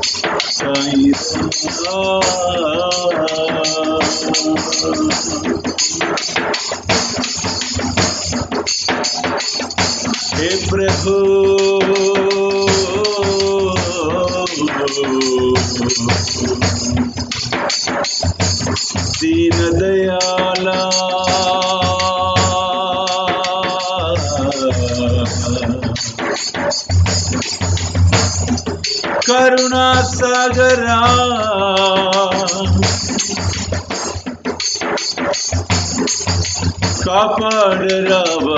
సాయి हे प्रभु दीन दयाला करुणा सागरा కాపాడ రావా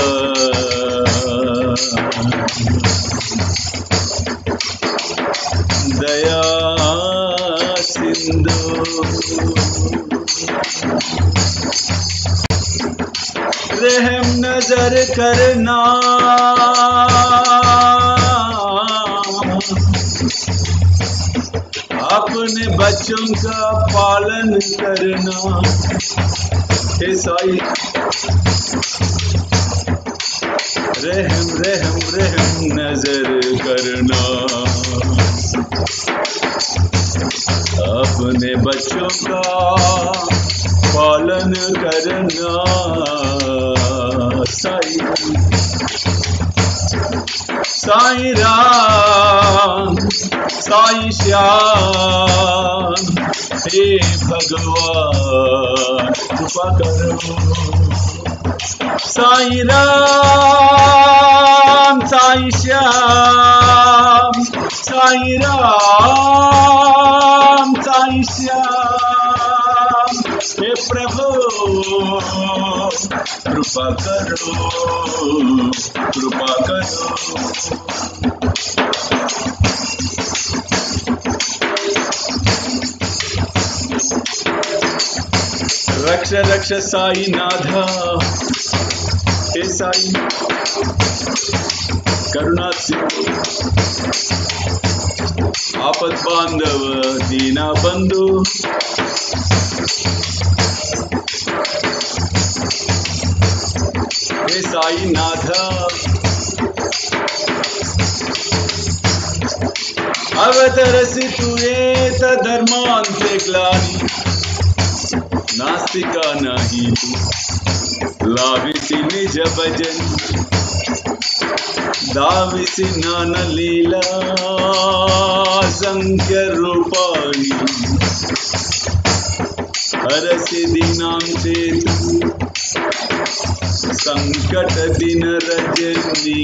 దయా సింధు रहम नजर करना अपने बच्चों का पालन करना हे साई रहम रहम रहम नजर करना अपने बच्चों का पालन करना साई साई राम साई श्याम हे भगवान कृपा करो साई राम साई श्याम साई राम साई श्याम हे प्रभु कृपा करो कृपा करो रक्ष रक्ष साई नाथा हे साई करुणा सिंधु आपद बांधव दीना बंधु हे साई नाथा अवतरसि तु धर्मांते ग्लानि नास्तिका नाही तू लाविसी निज भजन दाविसी नान लीला संख्य रूपाणी हरसि दीनांचे संकट दिन Rajni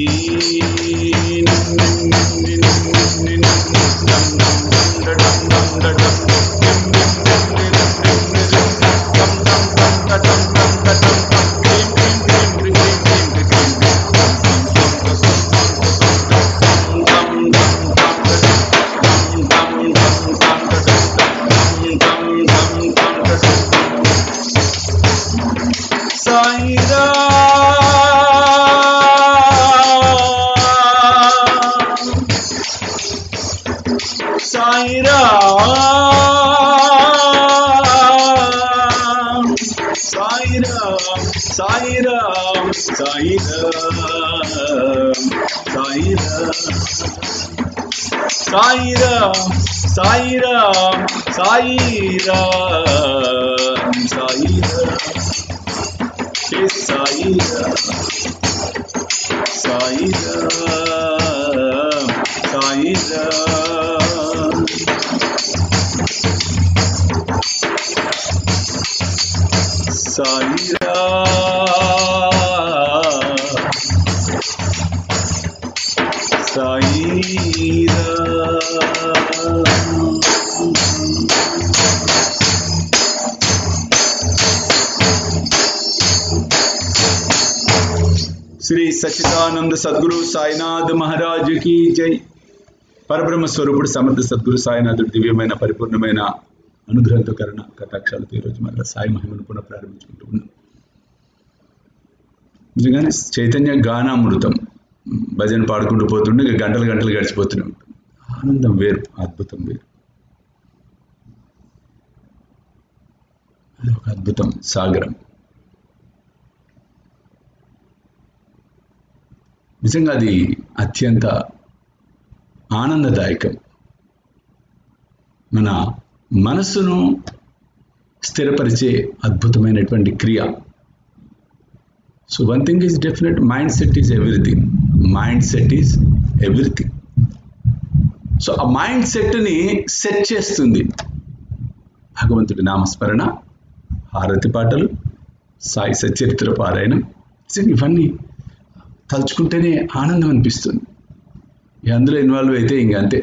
Sai Ram. Sai Ram. Sai Ram. Sai Ram. Sai Ram. Sai Ram. Sai Ram. Sai Ram. Sai Ram. Sai Ram. Hey, Sai Ram. Sai Ram. Sai Ram. Sai Ram. Sai Ram. Shri Sachidananda Sadhguru Sainath Maharaj కి జై పరబ్రహ్మ స్వరూపుడు సమర్థ సద్గురు సాయినాథుడు దివ్యమైన పరిపూర్ణమైన అనుగ్రహంతో కరుణ కటాక్షాలతో ఈరోజు మళ్ళీ సాయి మహిమను పునః ప్రారంభించుకుంటూ ఉన్నాం నిజంగానే చైతన్య గానామృతం భజన పాడుకుంటూ పోతుండే ఇక గంటలు గంటలు గడిచిపోతూనే ఉంటుంది ఆనందం వేరు అద్భుతం వేరు అది ఒక అద్భుతం సాగరం నిజంగా అది అత్యంత ఆనందదాయకం మన మనస్సును స్థిరపరిచే అద్భుతమైనటువంటి క్రియ so one thing is definite mindset is everything mindset is everything so ఆ మైండ్ సెట్ని సెట్ చేస్తుంది భగవంతుడి నామస్మరణ హారతి పాటలు సాయి సచరిత్ర పారాయణం ఇవన్నీ తలుచుకుంటేనే ఆనందం అనిపిస్తుంది అందులో ఇన్వాల్వ్ అయితే ఇంక అంతే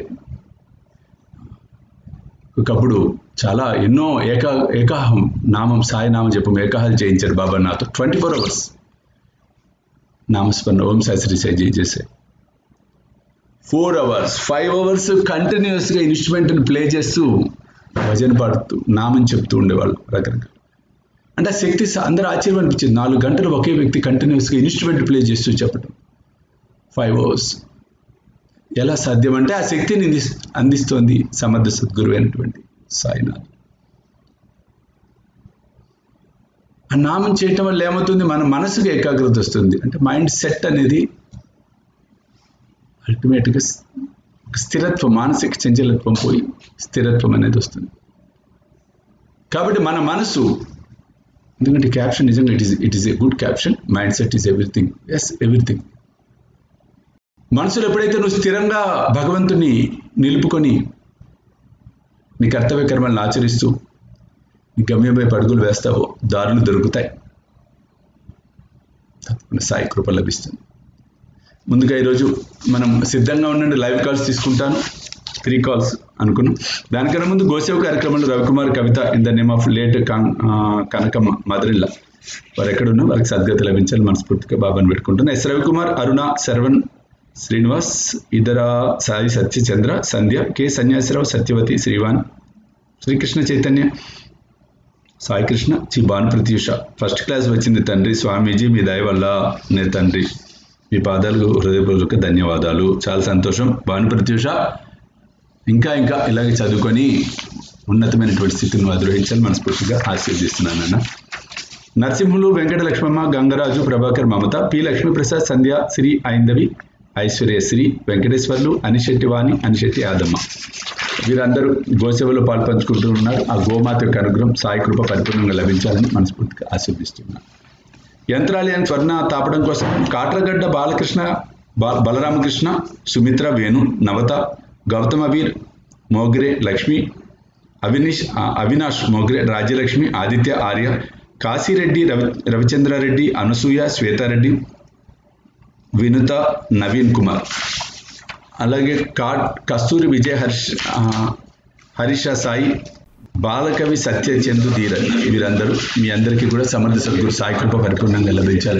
ఒకప్పుడు చాలా ఎన్నో ఏకా ఏకాహం నామం సాయి నామం చెప్పం ఏకాహాలు చేయించారు బాబా నాతో ట్వంటీ ఫోర్ అవర్స్ నామస్మరణ ఓం సాయి శ్రీ సాయి చేసే ఫోర్ అవర్స్ ఫైవ్ అవర్స్ కంటిన్యూస్గా ఇన్స్ట్రుమెంట్ని ప్లే చేస్తూ భజన పాడుతూ నామం చెప్తూ ఉండేవాళ్ళు రకరకాల అంటే ఆ శక్తి అందరూ ఆశ్చర్యం అనిపించింది నాలుగు గంటలు ఒకే వ్యక్తి కంటిన్యూస్గా ఇన్స్ట్రుమెంట్ ప్లే చేస్తూ చెప్పడం ఫైవ్ అవర్స్ ఎలా సాధ్యం అంటే ఆ శక్తిని అందిస్తోంది సమర్థ సద్గురు అయినటువంటి సాయినాథ్ ఆ నామం చేయటం వల్ల ఏమవుతుంది మన మనసుకు ఏకాగ్రత వస్తుంది అంటే మైండ్ సెట్ అనేది అల్టిమేట్గా స్థిరత్వం మానసిక చంచలత్వం పోయి స్థిరత్వం అనేది వస్తుంది కాబట్టి మన మనసు ఎందుకంటే క్యాప్షన్ నిజంగా it is it is a good caption mindset is everything is everything మనసులో ఎప్పుడైతే నువ్వు స్థిరంగా భగవంతుని నిలుపుకొని నీ కర్తవ్య కర్మలను ఆచరిస్తూ నీ గమ్యమై పడుగులు వేస్తావో దారులు దొరుకుతాయి తప్పకుండా సాయి కృప లభిస్తుంది ముందుగా ఈరోజు మనం సిద్ధంగా ఉండండి లైవ్ కాల్స్ తీసుకుంటాను త్రీ కాల్స్ అనుకున్నాం దానికన్నా ముందు గోసేవ కార్యక్రమంలో Ravikumar Kavitha in the name of late Kanakamma మదరిల్ల వారు ఎక్కడున్నా వారికి సద్గతి లభించాలి మనస్ఫూర్తిగా బాబాని పెట్టుకుంటున్నాను ఎస్ రవికుమార్ అరుణ శరవణ్ శ్రీనివాస్ ఇతర సాయి సత్యచంద్ర సంధ్య కె సన్యాసిరావు సత్యవతి శ్రీవాన్ శ్రీకృష్ణ చైతన్య సాయి కృష్ణ చి భాను ప్రత్యూష ఫస్ట్ క్లాస్ వచ్చింది తండ్రి స్వామీజీ మీ దయ వల్ల నే తండ్రి మీ పాదాలకు హృదయపూర్వక ధన్యవాదాలు చాలా సంతోషం భాను ప్రత్యూష ఇంకా ఇంకా ఇలాగే చదువుకొని ఉన్నతమైనటువంటి స్థితిని అధిరోహించాలని మనస్ఫూర్తిగా ఆశీర్దిస్తున్నాను అన్న నరసింహులు వెంకట లక్ష్మమ్మ గంగరాజు ప్రభాకర్ మమత పి లక్ష్మీప్రసాద్ సంధ్య శ్రీ ఐందవి ఐశ్వర్యశ్రీ వెంకటేశ్వర్లు అనిశెట్టి వాణి అనిశెట్టి యాదమ్మ వీరందరూ గోసేవలో పాల్పంచుకుంటూ ఉన్నారు ఆ గోమాత యొక్క అనుగ్రహం సాయి కృప పరిపూర్ణంగా లభించాలని మనస్ఫూర్తిగా ఆశీర్దిస్తున్నాను యంత్రాలయం స్వర్ణ తాపడం కోసం కాట్రగడ్డ బాలకృష్ణ బలరామకృష్ణ సుమిత్ర వేణు నవత గౌతమ వీర్ మోగ్రే లక్ష్మి అవినీష్ అవినాష్ మోగ్రే రాజ్యలక్ష్మి ఆదిత్య ఆర్య కాశీరెడ్డి రవి రవిచంద్రారెడ్డి అనసూయ శ్వేతారెడ్డి వినుత నవీన్ కుమార్ అలాగే కా కస్తూరి విజయ్ హర్ష హరీష సాయి బాలకవి సత్యచందు ధీరన్ వీరందరూ మీ అందరికీ కూడా సమర్థ సద్గురు సాయి కృప పరిపూర్ణంగా లభించాలి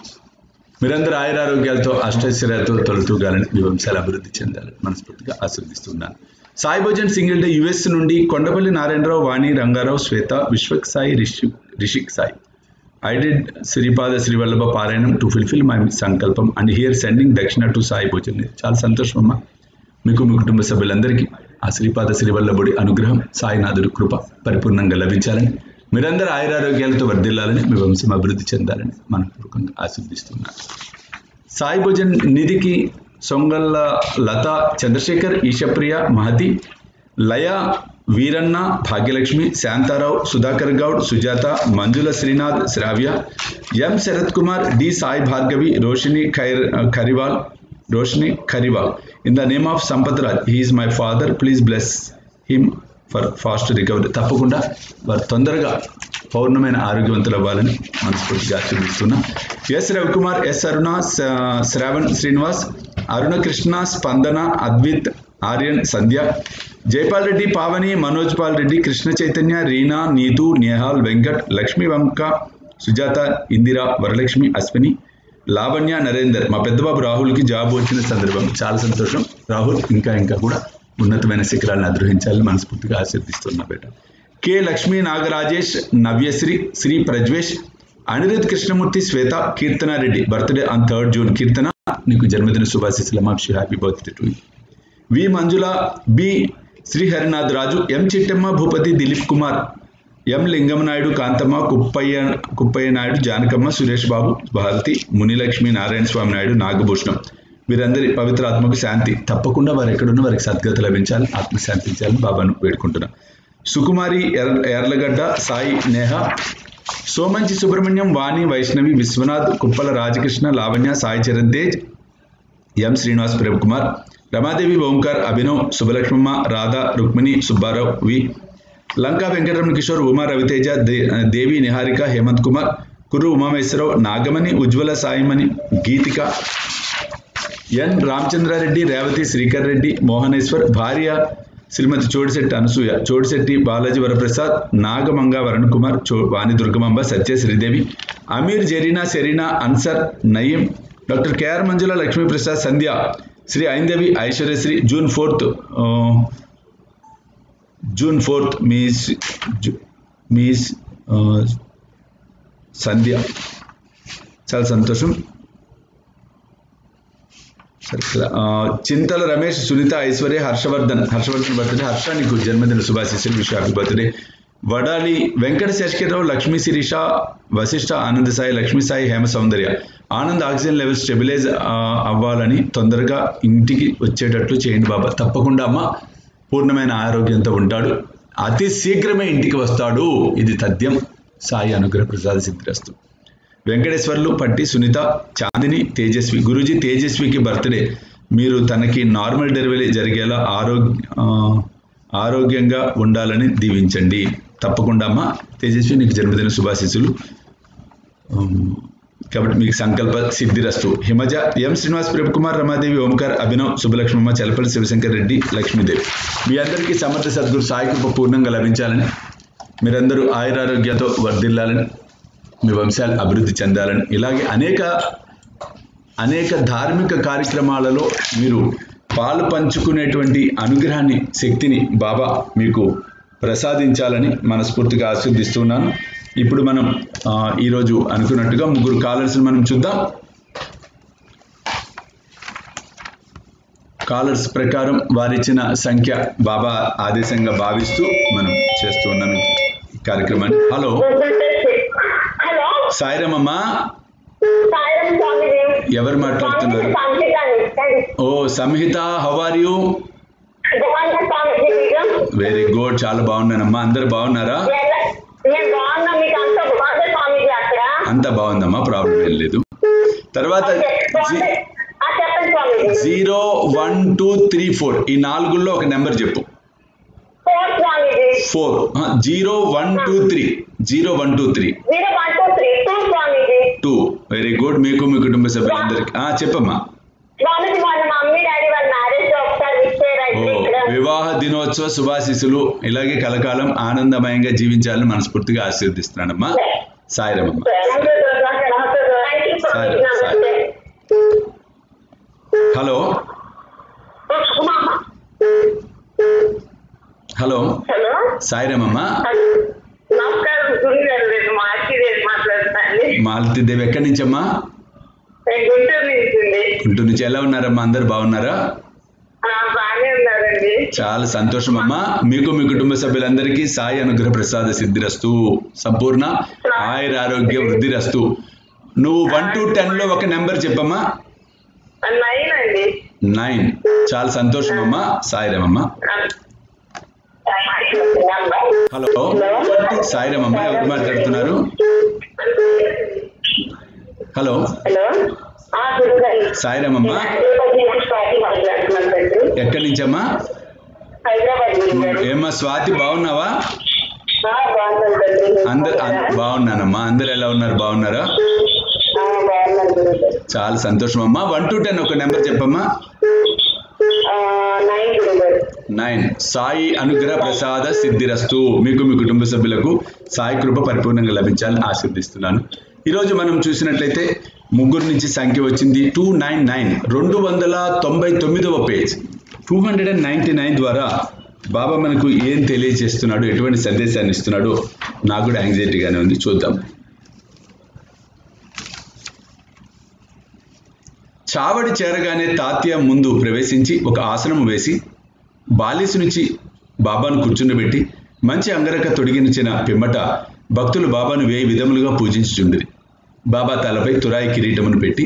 మీరందరూ ఆయురారోగ్యాలతో అష్టైశ్వర్యాలతో తొలతూగాలని మీ వంశాలు అభివృద్ధి చెందాలని మనస్ఫూర్తిగా ఆశీర్దిస్తున్నాను Sai Bhojan single day US నుండి Kondapalli Narayanarao Vani Rangarao Swetha Vishwak Sai Rishi Rishik Sai I did Sripada Srivallabha parayanam to fulfil my sankalpam and here sending dakshina to Sai Bhojan చాలా సంతోషం అమ్మా మీకు మీ కుటుంబ సభ్యులందరికీ ఆ శ్రీపాద శ్రీవల్లభుడి అనుగ్రహం సాయినాథుడి కృప పరిపూర్ణంగా లభించాలని మీరందరూ ఆయురారోగ్యాలతో వర్ధిల్లాలని మీ వంశం అభివృద్ధి చెందాలని మనపూర్వకంగా ఆశీర్దిస్తున్నాను సాయి భోజన్ నిధికి Songalla Latha Chandrasekhar Eshapriya Mahathi Laya Veeranna Bhagyalakshmi Shantharao Sudhakar Goud Sujatha Manjula Srinath Sravya M Sarath Kumar D Sai Bhargavi Roshini Khair Khariwal Roshini Khariwal in the name of Sampath Raj he is my father please bless him for fast recovery తప్పకుండా వారు తొందరగా పౌర్ణమైన ఆరోగ్యవంతులు అవ్వాలని మనస్ఫూర్తిగా ఆశీర్దిస్తున్నా S Ravikumar S Aruna Sravan Srinivas Aruna Krishna Spandana Advith Aryan Sandhya Jaipal Reddy Pavani Manoj Paul Reddy Krishna Chaitanya Reena Neetu Nehal Venkat Lakshmi Vanka Sujatha Indira Varalakshmi Ashwini Lavanya Narender మా పెద్దబాబు రాహుల్కి జాబ్ వచ్చిన సందర్భం చాలా సంతోషం రాహుల్ ఇంకా ఇంకా కూడా ఉన్నతమైన శిఖరాలను అధిరోహించాలని మనస్ఫూర్తిగా ఆశీర్దిస్తున్నా బేట K Lakshmi Nagarajesh Navyasri Sri Prajwesh Anirudh Krishnamurthy Swetha Keerthana Reddy birthday on third June Keerthana నీకు జన్మదిన శుభాశీస్సులు మాక్షి happy birthday to V Manjula B Sriharinath Raju M Chittamma Bhupathi Dilip Kumar M Lingamanaidu Kanthamma Kuppaiah Kuppaiah Naidu Janakamma Suresh Babu Bharathi Munilakshmi Narayana Swamy Naidu Nagabhushanam వీరందరి పవిత్ర ఆత్మకు శాంతి తప్పకుండా వారు ఎక్కడున్న వారికి సద్గతి లభించాలి ఆత్మ శాంతించాలని బాబాను వేడుకుంటున్నాం సుకుమారి ఎర్ ఎర్లగడ్డ సాయి నేహ సోమంచి సుబ్రహ్మణ్యం వాణి వైష్ణవి విశ్వనాథ్ కుప్పల రాజకృష్ణ లావణ్య సాయి చరణ్ తేజ్ ఎం శ్రీనివాస్ ప్రేమ్ కుమార్ రమాదేవి ఓంకార్ అభినవ్ శుభలక్ష్మమ్మ రాధా రుక్మిణి సుబ్బారావు వి లంకా వెంకటరమణ కిషోర్ ఉమా రవితేజ దే- దేవి నిహారిక హేమంత్ కుమార్ కుర్రు ఉమామేశ్వరరావు నాగమణి ఉజ్వల సాయిమణి గీతిక ఎన్ రామచంద్రారెడ్డి రేవతి శ్రీకర్ రెడ్డి మోహనేశ్వర్ భార్య శ్రీమతి చోడిశెట్టి అనసూయ చోడిశెట్టి బాలాజీ వరప్రసాద్ నాగమంగ వరుణ్ కుమార్ చో Vani Durgamamba Satya Sridevi Amir Zarina Sherina Ansar Naeem doctor KR Manjula Lakshmiprasad Sandhya Sri Aindavi Aishwaryasri June fourth June fourth మీ స్- జు- మీ స్- ఆ, సంధ్య చాలా సంతోషం సరే ఇక్కడ, ఆ, చింతల రమేష్ సునీత ఐశ్వర్య హర్షవర్ధన్ హర్షవర్ధన్ బర్త్డే హర్ష నీకు జన్మదిన శుభాశిస్సులు wish happy birthday Vadali Venkata Seshakirao Lakshmi Sirisha Vasishta Anand Sai Lakshmi Sai Hema Soundarya Anand oxygen level stabilise ఆ, అవ్వాలని తొందరగా ఇంటికి వచ్చేటట్లు చేయండి బాబా తప్పకుండా అమ్మ పూర్ణమైన ఆరోగ్యంతో ఉంటాడు అతి శీఘ్రమే ఇంటికి వస్తాడు ఇది తథ్యం సాయి అనుగ్రహ ప్రసాద సిద్ధిరస్తు వెంకటేశ్వర్లు పట్టి సునీత చాందిని తేజస్వి గురూజీ తేజస్వికి బర్త్డే మీరు తనకి నార్మల్ డెలివరీ జరిగేలా ఆరోగ్య ఆ, ఆరోగ్యంగా ఉండాలని దీవించండి తప్పకుండా అమ్మ తేజస్వి నీకు జన్మదిన శుభాశీస్సులు ఉమ్, కాబట్టి మీకు సంకల్ప సిద్ధిరస్తు హిమజ ఎం శ్రీనివాస్ ప్రేమ్ కుమార్ రమాదేవి ఓంకార్ అభినవ్ శుభలక్ష్మమ్మ చలపల్లి శివశంకర్ రెడ్డి లక్ష్మీదేవి మీ అందరికీ సమర్థ సద్గురు సాయి కృప పూర్ణంగా లభించాలని మీరందరూ ఆయురారోగ్యంతో వర్ధిల్లాలని మీ వంశాలు అభివృద్ధి చెందాలని ఇలాగే అనేక అనేక ధార్మిక కార్యక్రమాలలో మీరు పాలు పంచుకునేటువంటి అనుగ్రహాన్ని శక్తిని బాబా మీకు ప్రసాదించాలని మనస్ఫూర్తిగా ఆశీర్దిస్తున్నాను ఇప్పుడు మనం ఆ, ఈరోజు అనుకున్నట్టుగా ముగ్గురు కాలర్స్ మనం చూద్దాం కాలర్స్ ప్రకారం వారిచ్చిన సంఖ్య బాబా ఆదేశంగా భావిస్తూ మనం చేస్తూ ఉన్నాం ఈ కార్యక్రమాన్ని హలో హలో సాయిరామమ్మా సాయం స్వామిజీ ఎవరు మాట్లాడుతున్నారు స్వామిజీ ఓ సంహిత హౌ ఆర్ యూ బాగున్నా స్వామిజీ మీరు వెరీ గుడ్ చాలా బాగున్నానమ్మా అందరు బాగున్నారా ఎలా- నేను బాగున్నా మీకు అంత బాగుంది స్వామిజీ అక్కడ అంత బాగుందమ్మా ప్రాబ్లం ఏం లేదు తర్వాత స్వామి- ఆ, చెప్పండి Swamiji zero one two three four ఈ నాలుగుల్లో ఒక నెంబర్ చెప్పు four Swamiji four zero one two three zero one two three zero one two three two Swamiji two very good మీకు మీ కుటుంబ సభ్యులందరికీ ఆ, చెప్పమ్మా స్వామిజీ వాళ్ళ మమ్మీ డాడీ వాళ్ళ మ్యారేజ్ లో ఒకసారి విష్ ఓ చేయరైతే ఇక్కడ వివాహ దినోత్సవ శుభాశీస్సులు ఇలాగే కలకాలం ఆనందమయంగా జీవించాలని మనస్ఫూర్తిగా ఆశీర్దిస్తున్నానమ్మా సాయిరమ్మమ్మ థ్యాంక్ యూ సరే, స్వామిజీ నమస్తే హలో హలో హలో సాయిరమ్మమ్మ నమస్కారం గురుగారు రేపు మార్చిదేవి మాట్లాడుతాండి మాలతీదేవి ఎక్కడి నుంచమ్మా నేను గుంటూరు నుంచి గుంటూరు నుంచి ఎలా ఉన్నారమ్మా అందరు బాగున్నారా బాగానే ఉన్నారండి చాలా సంతోషం అమ్మా మీకు మీ కుటుంబ సభ్యులందరికీ సాయి అనుగ్రహ ప్రసాద సిద్ధిరస్తు సంపూర్ణ ఆయుర ఆరోగ్య వృద్ధిరస్తు నువ్వు వన్ టు టెన్ లో ఒక నెంబర్ చెప్పమ్మా నైన్ అండి నైన్ చాలా సంతోషం అమ్మా సాయిరామమ్మ హలో సాయిరామమ్మ ఎవరు మాట్లాడుతున్నారు హలో హలో ఆ, గురుగారు సాయిరామమ్మ హైదరాబాద్ నుంచి స్వాతి మాట్లాడుతున్నాను తండ్రి ఎక్కడి నుంచమ్మా హైదరాబాద్ గురుగారు ఏమ్మా స్వాతి బాగున్నావా ఆ, బాగున్నాను తండ్రి అందరు అన్- బాగున్నానమ్మా అందరు ఎలా ఉన్నారు బాగున్నారా ఆ, బాగున్నాను గురుగారు చాలా సంతోషం అమ్మా వన్ టు టెన్ ఒక నెంబర్ చెప్పమ్మా ఆ, నైన్ గురుగారు నైన్ సాయి అనుగ్రహ ప్రసాద సిద్ధిరస్తు మీకు మీ కుటుంబ సభ్యులకు సాయి కృప పరిపూర్ణంగా లభించాలని ఆశీర్దిస్తున్నాను ఈరోజు మనం చూసినట్లయితే ముగ్గురు నుంచి సంఖ్య వచ్చింది టూ నైన్ నైన్ రెండు వందల తొంభై తొమ్మిదవ page two hundred and ninety nine ద్వారా బాబా మనకు ఏం తెలియజేస్తున్నాడు ఎటువంటి సందేశాన్ని ఇస్తున్నాడో నాకు కూడా యాంగ్జైటీగానే ఉంది చూద్దాం చావడి చేరగానే తాత్య ముందు ప్రవేశించి ఒక ఆసనం వేసి బాలిసు నుంచి బాబాను కూర్చుండబెట్టి మంచి అంగరక తొడిగినిచ్చిన పిమ్మట భక్తులు బాబాను వేయి విధములుగా పూజించుచుండిరి బాబా తలపై తురాయి కిరీటమును పెట్టి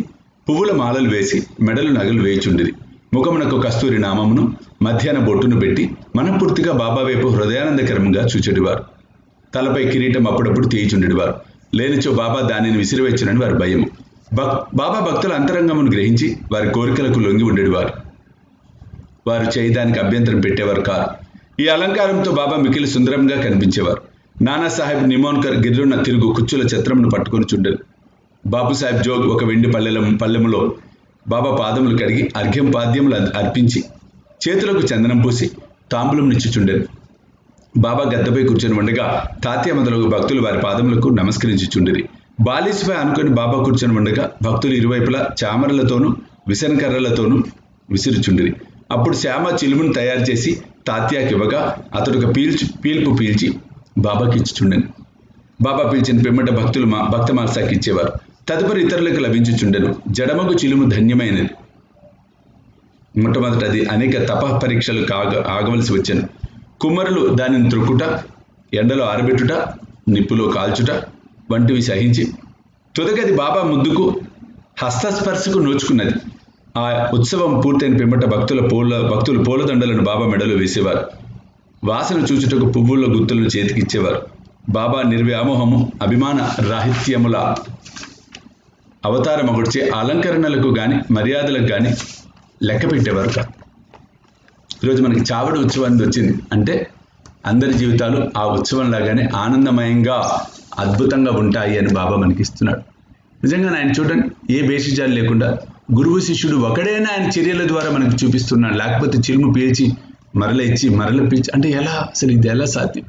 పువ్వుల మాలలు వేసి మెడలు నగలు వేయిచుండిరి ముఖమునకు కస్తూరి నామమును మధ్యాహ్న బొట్టును పెట్టి మనపూర్తిగా బాబా వైపు హృదయానందకరంగా చూచెడివారు తలపై కిరీటం అప్పుడప్పుడు తీయిచుండెడివారు లేనిచో బాబా దానిని విసిరివేచ్చునని వారి భయము భక్ బాబా భక్తుల అంతరంగమును గ్రహించి వారి కోరికలకు లొంగి ఉండేవారు వారు చేయడానికి అభ్యంతరం పెట్టేవారు కాదు ఈ అలంకారంతో బాబా మికిలి సుందరంగా కనిపించేవారు నానాసాహెబ్ నిమోన్కర్ గిర్రున్న తిరుగు కుచ్చుల చిత్రమును పట్టుకొని చుండెను బాబుసాహెబ్ జోగ్ ఒక వెండి పల్లెల పల్లెములో బాబా పాదములు కడిగి అర్ఘ్యం పాద్యములు అర్పించి చేతులకు చందనం పూసి తాంబూలం నిచ్చుచుండెను బాబా గద్దపై కూర్చొని ఉండగా తాత్య మొదలగు భక్తులు వారి పాదములకు నమస్కరించుచుండిరి బాలిసిపై అనుకుని బాబా కూర్చొని ఉండగా భక్తులు ఇరువైపులా చామరలతోనూ విసనకర్రలతోనూ విసిరుచుండిరి అప్పుడు శ్యామ చిలుమును తయారు చేసి తాత్యాకి ఇవ్వగా అతడు ఒక పీల్చు పీల్పు పీల్చి బాబాకి ఇచ్చుచుండెను బాబా పిలిచిన పిమ్మట భక్తులు మా భక్త మాసాకి ఇచ్చేవారు తదుపరి ఇతరులకు లభించుచుండెను జడమగు చిలుము ధన్యమైనది మొట్టమొదట అది అనేక తప పరీక్షలు కాగ ఆగవలసి వచ్చాను కుమ్మరులు దానిని త్రొక్కుట ఎండలో ఆరబెట్టుట నిప్పులో కాల్చుట వంటివి సహించి తుదగది బాబా ముద్దుకు హస్తస్పర్శకు నోచుకున్నది ఆ ఉత్సవం పూర్తయిన పిమ్మట భక్తుల పూల భక్తులు పూలదండలను బాబా మెడలో వేసేవారు వాసన చూచుటకు పువ్వుల గుత్తులను చేతికిచ్చేవారు బాబా నిర్వ్యామోహము అభిమాన రాహిత్యముల అవతారం ఒకటిచే అలంకరణలకు గాని మర్యాదలకు గాని లెక్క పెట్టేవారు కాదు ఈరోజు మనకి చావడి ఉత్సవానికి వచ్చింది అంటే అందరి జీవితాలు ఆ ఉత్సవం లాగానే ఆనందమయంగా అద్భుతంగా ఉంటాయి అని బాబా మనకి ఇస్తున్నాడు నిజంగా ఆయన చూడండి ఏ బేసిజాలు లేకుండా గురువు శిష్యుడు ఒకడైనా ఆయన చర్యల ద్వారా మనకు చూపిస్తున్నాడు లేకపోతే చిలుము పీల్చి మరల ఇచ్చి మరల పీల్చి అంటే ఎలా అసలు ఇది ఎలా సాధ్యం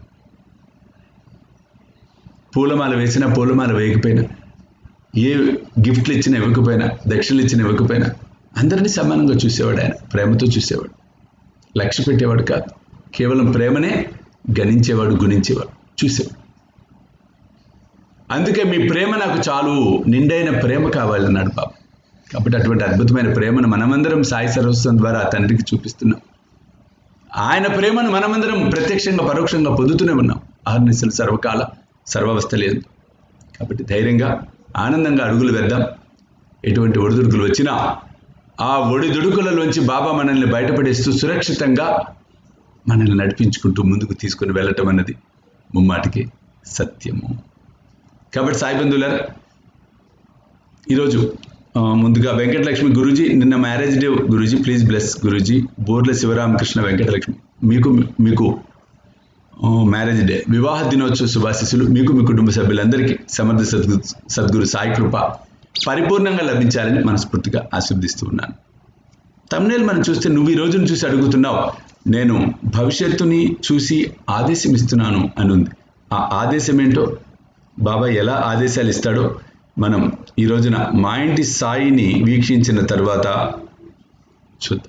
పూలమాల వేసినా పూలమాల వేయకపోయినా ఏ గిఫ్ట్లు ఇచ్చినా ఇవ్వకపోయినా దక్షిణలు ఇచ్చినా ఇవ్వకపోయినా అందరినీ సమానంగా చూసేవాడు ఆయన ప్రేమతో చూసేవాడు లక్ష్య పెట్టేవాడు కాదు కేవలం ప్రేమనే గణించేవాడు గుణించేవాడు చూసేవాడు అందుకే మీ ప్రేమ నాకు చాలు నిండైన ప్రేమ కావాలన్నాడు బాబు కాబట్టి అటువంటి అద్భుతమైన ప్రేమను మనమందరం సాయి సర్వస్వం ద్వారా ఆ తండ్రికి చూపిస్తున్నాం ఆయన ప్రేమను మనమందరం ప్రత్యక్షంగా పరోక్షంగా పొందుతూనే ఉన్నాం ఆర్నిసలు సర్వకాల సర్వావస్థ లేదు కాబట్టి ధైర్యంగా ఆనందంగా అడుగులు వేద్దాం ఎటువంటి ఒడిదుడుకులు వచ్చినా ఆ ఒడిదుడుకులలోంచి బాబా మనల్ని బయటపడేస్తూ సురక్షితంగా మనల్ని నడిపించుకుంటూ ముందుకు తీసుకుని వెళ్ళటం అన్నది ముమ్మాటికి సత్యము కాబట్టి సాయి బంధువులారా ఈరోజు ఆ, ముందుగా వెంకటలక్ష్మి గురూజీ నిన్న marriage day Guruji please bless Guruji Borla Sivaramakrishna Venkatalakshmi మీకు మీకు ఆ, మ్యారేజ్ డే వివాహ దినోత్సవ శుభాశిస్సులు మీకు మీ కుటుంబ సభ్యులందరికీ సమర్థ సద్గురు సద్గురు సాయి కృప పరిపూర్ణంగా లభించాలని మనస్ఫూర్తిగా ఆశీర్దిస్తూ ఉన్నాను తమ్నేల్ మనం చూస్తే నువ్వు ఈ రోజును చూసి అడుగుతున్నావు నేను భవిష్యత్తుని చూసి ఆదేశం ఇస్తున్నాను అని ఉంది ఆ ఆదేశం ఏంటో బాబా ఎలా ఆదేశాలు ఇస్తాడో మనం ఈ రోజున మా ఇంటి సాయిని వీక్షించిన తర్వాత చూద్దాం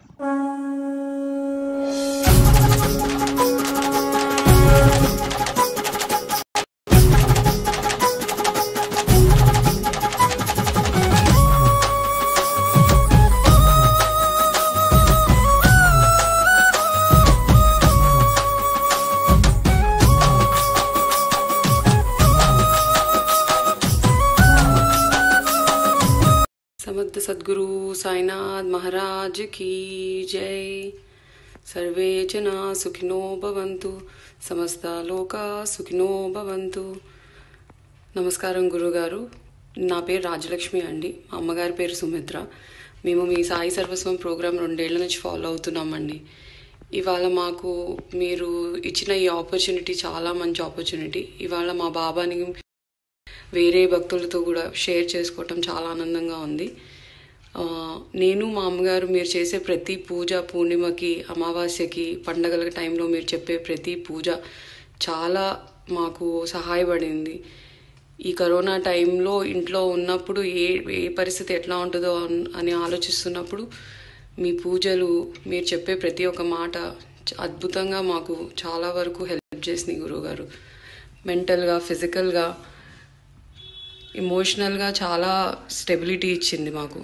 समर्थ सद्गुरु साईनाथ महाराज की जय सर्वे जना सुखिनो भवन्तु సమస్త లోక సుఖినో భవంతు నమస్కారం గురుగారు నా పేరు రాజలక్ష్మి అండి మా అమ్మగారి పేరు సుమిత్ర మేము మీ సాయి సర్వస్వం ప్రోగ్రాం రెండేళ్ల నుంచి ఫాలో అవుతున్నామండి ఇవాళ మాకు మీరు ఇచ్చిన ఈ ఆపర్చునిటీ చాలా మంచి ఆపర్చునిటీ ఇవాళ మా బాబాని వేరే భక్తులతో కూడా షేర్ చేసుకోవటం చాలా ఆనందంగా ఉంది ఆ, నేను మా అమ్మగారు మీరు చేసే ప్రతి పూజ పూర్ణిమకి అమావాస్యకి పండగల టైంలో మీరు చెప్పే ప్రతి పూజ చాలా మాకు సహాయపడింది ఈ కరోనా టైంలో ఇంట్లో ఉన్నప్పుడు ఏ ఏ పరిస్థితి ఎట్లా ఉంటుందో అన్- అని ఆలోచిస్తున్నప్పుడు మీ పూజలు మీరు చెప్పే ప్రతి ఒక్క మాట చ- అద్భుతంగా మాకు చాలా వరకు హెల్ప్ చేసింది గురువుగారు మెంటల్గా ఫిజికల్గా ఇమోషనల్గా చాలా స్టెబిలిటీ ఇచ్చింది మాకు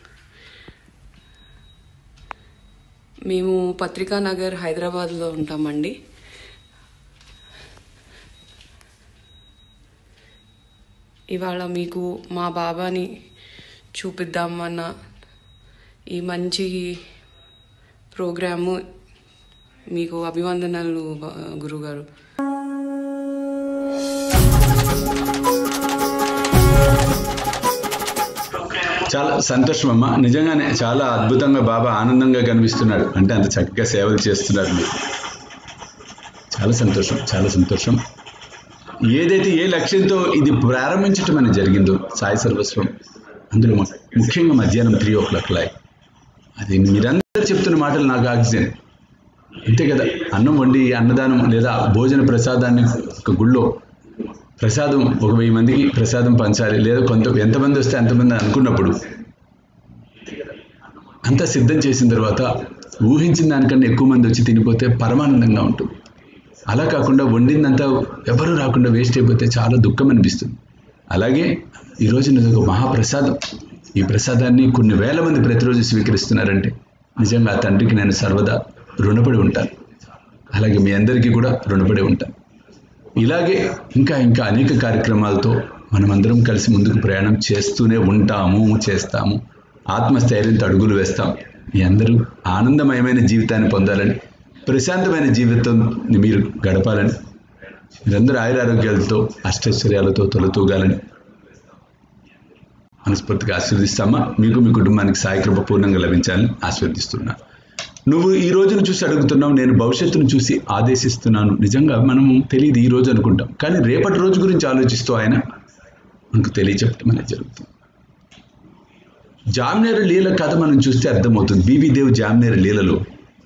మేము పత్రికా నగర్ హైదరాబాద్లో ఉంటామండి ఇవాళ మీకు మా బాబాని చూపిద్దామన్న ఈ మంచి ప్రోగ్రాము మీకు అభివందనలు బ- గురుగారు చాలా సంతోషం అమ్మా నిజంగానే చాలా అద్భుతంగా బాబా ఆనందంగా కనిపిస్తున్నాడు అంటే అంత చక్కగా సేవలు చేస్తున్నారు మీరు చాలా సంతోషం చాలా సంతోషం ఏదైతే ఏ లక్ష్యంతో ఇది ప్రారంభించటం అనేది జరిగిందో సాయి సర్వస్వం అందులో ము- ముఖ్యంగా మధ్యాహ్నం త్రీ ఓ క్లాక్ లాయ్ అది మీరందరూ చెప్తున్న మాటలు నాకు ఆక్సిజన్ అంతే కదా అన్నం వండి అన్నదానం లేదా భోజన ప్రసాదాన్ని ఒక గుళ్ళో ప్రసాదం ఒక వెయ్యి మందికి ప్రసాదం పంచాలి లేదా కొంత ఎంతమంది వస్తే అంతమంది అనుకున్నప్పుడు అంతా సిద్ధం చేసిన తర్వాత ఊహించిన దానికన్నా ఎక్కువ మంది వచ్చి తినిపోతే పరమానందంగా ఉంటుంది అలా కాకుండా వండిందంతా ఎవరు రాకుండా వేస్ట్ అయిపోతే చాలా దుఃఖం అనిపిస్తుంది అలాగే ఈరోజు ఇది ఒక మహాప్రసాదం ఈ ప్రసాదాన్ని కొన్ని వేల మంది ప్రతిరోజు స్వీకరిస్తున్నారంటే నిజంగా ఆ తండ్రికి నేను సర్వదా రుణపడి ఉంటాను అలాగే మీ అందరికీ కూడా రుణపడి ఉంటాను ఇలాగే ఇంకా ఇంకా అనేక కార్యక్రమాలతో మనమందరం కలిసి ముందుకు ప్రయాణం చేస్తూనే ఉంటాము చేస్తాము ఆత్మస్థైర్యంతో అడుగులు వేస్తాం మీ అందరూ ఆనందమయమైన జీవితాన్ని పొందాలని ప్రశాంతమైన జీవితాన్ని మీరు గడపాలని మీరందరూ ఆయురారోగ్యాలతో అష్టైశ్వర్యాలతో తొలతూగాలని మనస్ఫూర్తిగా ఆశీర్దిస్తామా మీకు మీ కుటుంబానికి సాయి కృప పూర్ణంగా లభించాలని ఆశీర్దిస్తున్నా నువ్వు ఈ రోజును చూసి అడుగుతున్నావు నేను భవిష్యత్తును చూసి ఆదేశిస్తున్నాను నిజంగా మనం తెలియదు ఈ రోజు అనుకుంటాం కానీ రేపటి రోజు గురించి ఆలోచిస్తూ ఆయన మనకు తెలియచెప్పటం అనేది జరుగుతుంది జామ్నేరు లీల కథ మనం చూస్తే అర్థమవుతుంది బీవీ దేవ్ జామ్నేరు లీలలో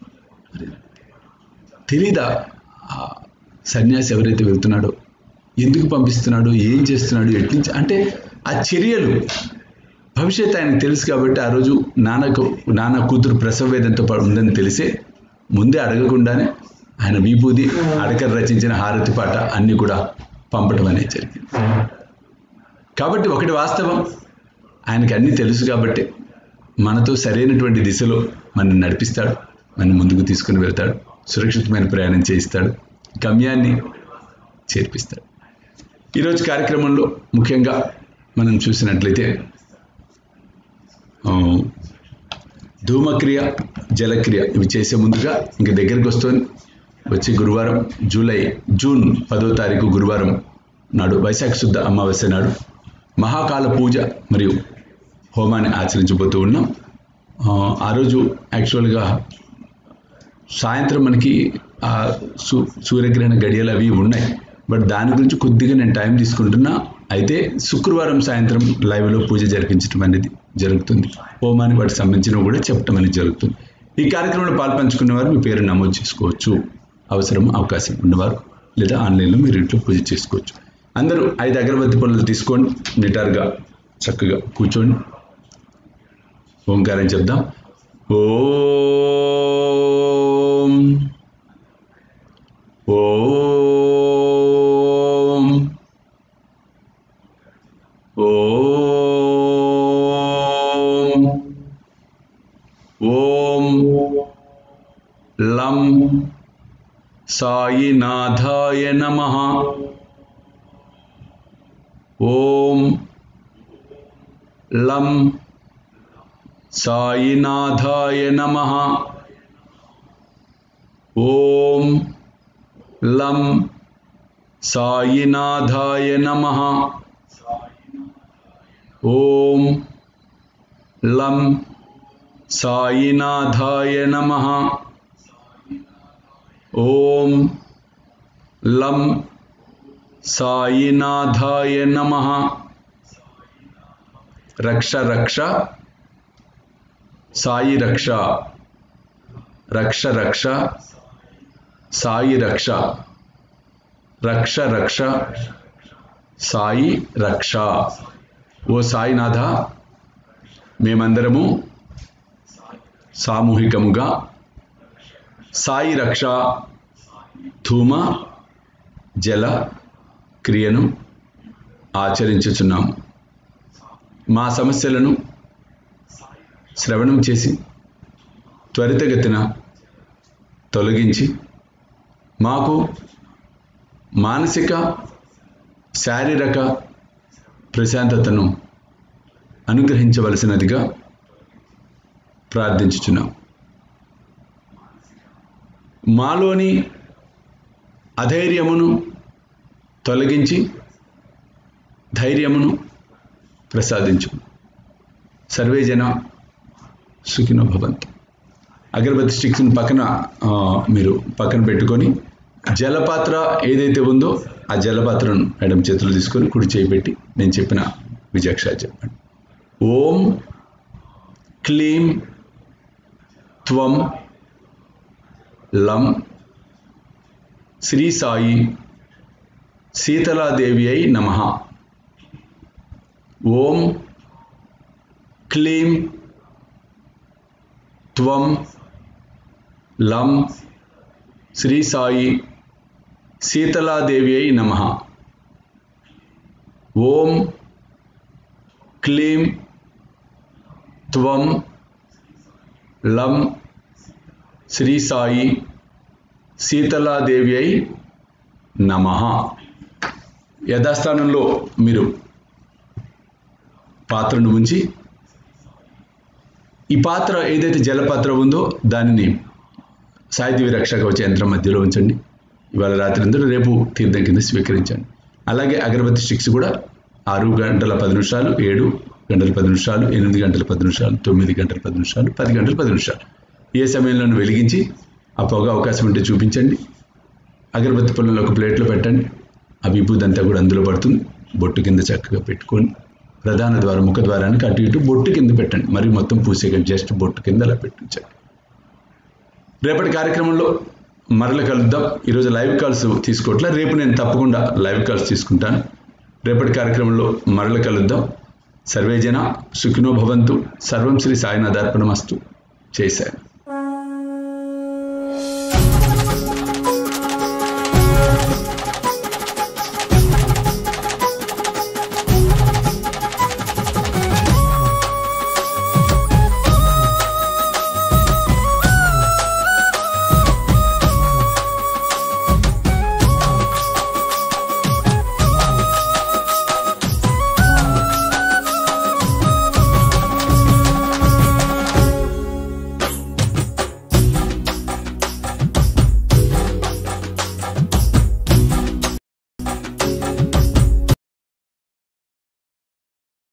తెలీదా ఆ సన్యాసి ఎవరైతే వెళ్తున్నాడో ఎందుకు పంపిస్తున్నాడో ఏం చేస్తున్నాడు ఎట్నుంచి అంటే ఆ చర్యలు భవిష్యత్ ఆయనకు తెలుసు కాబట్టి ఆ రోజు నాన్నకు నాన్న కూతురు ప్రసవ వేదంతో ప- ఉందని తెలిసే ముందే అడగకుండానే ఆయన విభూది అడకర్ రచించిన హారతి పాట అన్ని కూడా పంపటం అనేది జరిగింది కాబట్టి ఒకటి వాస్తవం ఆయనకి అన్నీ తెలుసు కాబట్టి మనతో సరైనటువంటి దిశలో మనం నడిపిస్తాడు మనం ముందుకు తీసుకుని వెళ్తాడు సురక్షితమైన ప్రయాణం చేయిస్తాడు గమ్యాన్ని చేర్పిస్తాడు ఈరోజు కార్యక్రమంలో ముఖ్యంగా మనం చూసినట్లయితే ఆ, ధూమక్రియ జలక్రియ ఇవి చేసే ముందుగా ఇంక దగ్గరికి వస్తుంది వచ్చే గురువారం జూలై జూన్ పదో తారీఖు గురువారం నాడు వైశాఖ శుద్ధ అమావాస్య నాడు మహాకాల పూజ మరియు హోమాన్ని ఆచరించబోతూ ఉన్నాం ఆ, ఆ రోజు యాక్చువల్గా సాయంత్రం మనకి ఆ సూ సూర్యగ్రహణ గడియలు అవి ఉన్నాయి బట్ దాని గురించి కొద్దిగా నేను టైం తీసుకుంటున్నా అయితే శుక్రవారం సాయంత్రం లైవ్లో పూజ జరిపించడం అనేది జరుగుతుంది హోమానికి వాటికి సంబంధించినవి కూడా చెప్పడం అనేది జరుగుతుంది ఈ కార్యక్రమంలో పాల్పంచుకున్న వారు మీ పేరు నమోదు చేసుకోవచ్చు అవసరం అవకాశం ఉన్నవారు లేదా ఆన్లైన్లో మీరు ఇంట్లో పూజ చేసుకోవచ్చు అందరూ ఐదు అగరబత్తి పనులు తీసుకోండి నిటారుగా చక్కగా కూర్చోండి ఓంకారం చెప్దాం ఓం ఓం ఓం ఓం లం సాయినాథాయ నమః ఓం లం సాయినాథాయ నమః ఓం లం సాయినాథాయ నమః ఓం లం సాయినాథాయ నమః ఓం లం సాయినాథాయ నమః రక్ష రక్ష సాయి రక్ష రక్ష రక్ష సాయి రక్ష రక్ష రక్ష సాయి రక్ష ఓ సాయినాథ మేమందరము సామూహికముగా సాయి రక్ష ధూమ జల క్రియను ఆచరించుచున్నాము మా సమస్యలను శ్రవణం చేసి త్వరితగతిన తొలగించి మాకు మానసిక శారీరక ప్రశాంతతను అనుగ్రహించవలసినదిగా ప్రార్థించుచున్నాం మాలోని అధైర్యమును తొలగించి ధైర్యమును ప్రసాదించు సర్వే జన సుఖినో భవంతు అగరబత్తి స్టిక్స్ని పక్కన ఆ, మీరు పక్కన పెట్టుకొని జలపాత్ర ఏదైతే ఉందో ఆ జలపాత్రను ఎడమ చేతులు తీసుకొని కుడి చేయి పెట్టి నేను చెప్పిన విజాక్ష చెప్పండి ఓం క్లీం త్వం లం శ్రీ సాయి శీతలాదేవి అయి నమ ఓం క్లీం త్వం లం శ్రీ సాయి శీతలాదేవి అయి నమ ఓం క్లీం త్వం లం శ్రీ సాయి శీతలాదేవి అయి నమ యథాస్థానంలో మీరు పాత్రను ఉంచి ఈ పాత్ర ఏదైతే జలపాత్ర ఉందో దానిని సాయిదేవి రక్షక వచ్చే యంత్రం మధ్యలో ఉంచండి ఇవాళ రాత్రి అందరూ రేపు తీర్థం కింద స్వీకరించండి అలాగే అగరబత్తి స్టిక్స్ కూడా ఆరు గంటల పది నిమిషాలు ఏడు గంటల పది నిమిషాలు ఎనిమిది గంటల పది నిమిషాలు తొమ్మిది గంటల పది నిమిషాలు పది గంటల పది నిమిషాలు ఏ సమయంలోనూ వెలిగించి ఆ పొగ అవకాశం ఉంటే చూపించండి అగరబత్తి పొలంలో ఒక ప్లేట్లో పెట్టండి ఆ విభూది అంతా కూడా అందులో పడుతుంది బొట్టు కింద చక్కగా పెట్టుకొని ప్రధాన ద్వారం ముఖ ద్వారానికి అటు ఇటు బొట్టు కింద పెట్టండి మరి మొత్తం పూసేకండి జస్ట్ బొట్టు కింద అలా పెట్టించండి రేపటి కార్యక్రమంలో మరల కలుద్దాం ఈరోజు లైవ్ కాల్స్ తీసుకోవట్లే రేపు నేను తప్పకుండా లైవ్ కాల్స్ తీసుకుంటాను రేపటి కార్యక్రమంలో మరల కలుద్దాం సర్వేజన సుఖినో భవంతు సర్వం శ్రీ సాయినాథార్పణమస్తు చేశాను